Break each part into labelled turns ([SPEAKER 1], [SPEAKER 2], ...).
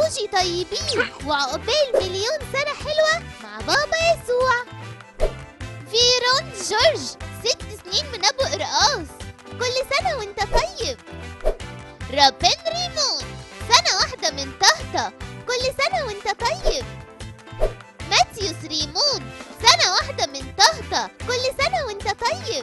[SPEAKER 1] كوجي طيبين وعقبال مليون سنة حلوة مع بابا يسوع فيرون جورج ست سنين من أبو قرقاص كل سنة وانت طيب رابن ريمون سنة واحدة من طهطة كل سنة وانت طيب ماتيوس ريمون سنة واحدة من طهطة كل سنة وانت طيب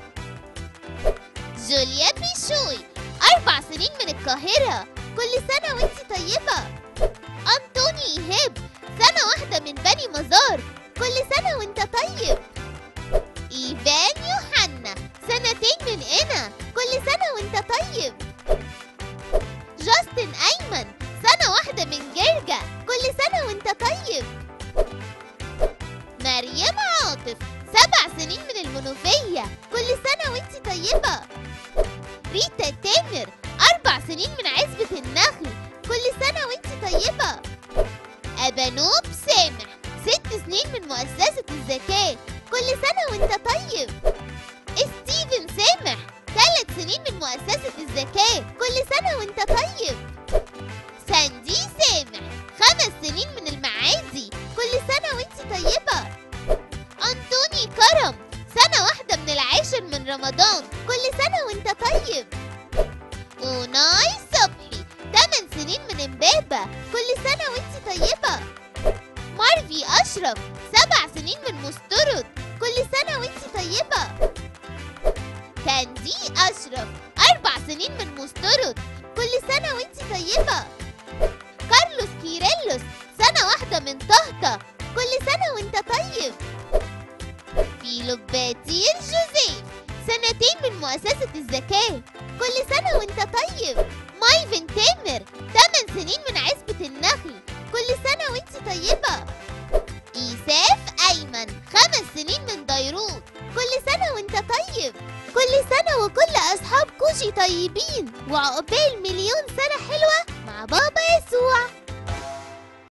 [SPEAKER 1] جوليا بيشوي أربع سنين من القاهرة كل سنة وانت طيبة أنطوني إيهاب سنة واحدة من بني مزار كل سنة وانت طيب إيفان يوحنا سنتين من إنا كل سنة وانت طيب جاستن أيمن سنة واحدة من جرجا كل سنة وانت طيب مريم عاطف سبع سنين من المنوفية كل سنة وانت طيبة ريتا تامر أربع سنين من عزبة النخل كل سنة وانت طيبة أبانوب سامح ست سنين من مؤسسة الزكاة كل سنة وانت طيب ستيفن سامح ثلاث سنين من مؤسسة الزكاة كل سنة وانت طيب ساندي سامح خمس سنين من المعادي كل سنة وانت طيبة أنطوني كرم سنة واحدة من العاشر من رمضان كل سنة وانت طيب وناي صبحي 8 سنين من امبابة كل سنة وانت طيبة مارفي أشرف سبع سنين من مسترد كل سنة وانت طيبة كاندي أشرف أربع سنين من مسترد كل سنة وانت طيبة كارلوس كيريلوس سنة واحدة من طهطة كل سنة وانت طيب فيلو باتير جوزيف سنتين من مؤسسة الزكاة كل سنة وانت طيب مايفن تامر 8 سنين من عزبة النخل كل سنة وانت طيبة إيساف أيمن خمس سنين من ديروت كل سنة وانت طيب كل سنة وكل أصحاب كوشي طيبين وعقبال مليون سنة حلوة مع بابا يسوع